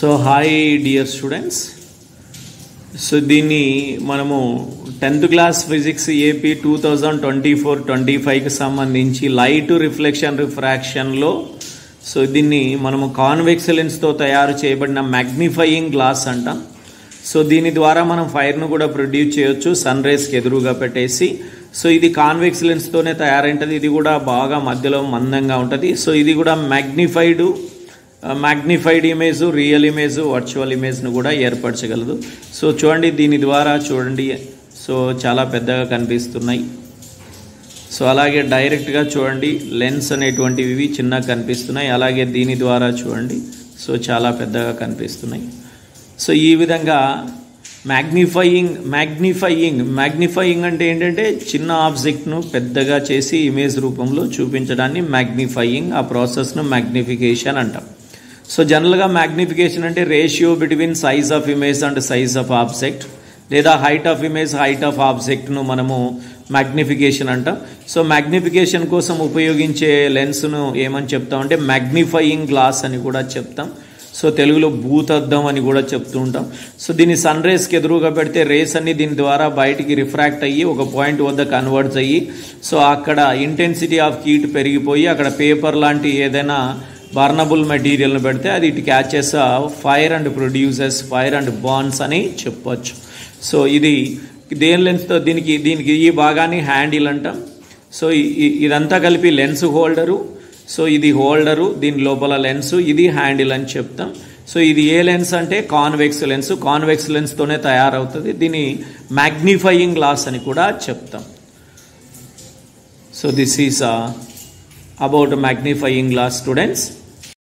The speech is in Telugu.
so hi dear students so దీన్ని మనము tenth class physics AP two thousand twenty four twenty ఫైవ్కి సంబంధించి లైట్ రిఫ్లెక్షన్ రిఫ్రాక్షన్లో సో దీన్ని మనము కాన్వెక్స్ లెన్స్తో తయారు చేయబడిన మ్యాగ్నిఫైయింగ్ గ్లాస్ అంటాం సో దీని ద్వారా మనం ఫైర్ను కూడా ప్రొడ్యూస్ చేయొచ్చు సన్ రేస్కి ఎదురుగా పెట్టేసి సో ఇది కాన్వెక్స్ లెన్స్తోనే తయారైంటుంది ఇది కూడా బాగా మధ్యలో మందంగా ఉంటుంది సో ఇది కూడా magnified magnified image real image virtual ఇమేజ్ను కూడా ఏర్పరచగలదు సో చూడండి దీని ద్వారా చూడండి సో చాలా పెద్దగా కనిపిస్తున్నాయి సో అలాగే డైరెక్ట్గా చూడండి లెన్స్ అనేటువంటివి చిన్నగా కనిపిస్తున్నాయి అలాగే దీని ద్వారా చూడండి సో చాలా పెద్దగా కనిపిస్తున్నాయి సో ఈ విధంగా మ్యాగ్నిఫైయింగ్ మ్యాగ్నిఫైయింగ్ మ్యాగ్నిఫైయింగ్ అంటే ఏంటంటే చిన్న ఆబ్జెక్ట్ను పెద్దగా చేసి ఇమేజ్ రూపంలో చూపించడాన్ని మ్యాగ్నిఫైయింగ్ ఆ ప్రాసెస్ను మ్యాగ్నిఫికేషన్ అంటాం సో జనరల్గా మ్యాగ్నిఫికేషన్ అంటే ratio between size of image and size of object లేదా height of image height of ఆబ్జెక్ట్ను మనము మ్యాగ్నిఫికేషన్ అంటాం సో మ్యాగ్నిఫికేషన్ కోసం ఉపయోగించే లెన్స్ను ఏమని చెప్తామంటే మ్యాగ్నిఫైయింగ్ గ్లాస్ అని కూడా చెప్తాం సో తెలుగులో భూతద్దం అని కూడా చెప్తూ ఉంటాం సో దీన్ని సన్ రేస్కి ఎదురుగా పెడితే రేస్ అన్ని దీని ద్వారా బయటికి రిఫ్రాక్ట్ అయ్యి ఒక పాయింట్ వద్ద కన్వర్ట్స్ అయ్యి సో అక్కడ ఇంటెన్సిటీ ఆఫ్ హీట్ పెరిగిపోయి అక్కడ పేపర్ లాంటి ఏదైనా బర్నబుల్ మెటీరియల్ని పెడితే అది it catches fire and produces fire and burns అని చెప్పొచ్చు సో ఇది దేని లెన్స్తో దీనికి దీనికి ఈ భాగాన్ని హ్యాండిల్ అంటాం సో ఇదంతా కలిపి లెన్స్ హోల్డరు సో ఇది హోల్డరు దీని లోపల లెన్స్ ఇది హ్యాండిల్ అని చెప్తాం సో ఇది ఏ లెన్స్ అంటే కాన్వెక్స్ లెన్స్ కాన్వెక్స్ లెన్స్తోనే తయారవుతుంది దీన్ని మ్యాగ్నిఫైయింగ్ గ్లాస్ అని కూడా చెప్తాం so this is about magnifying glass students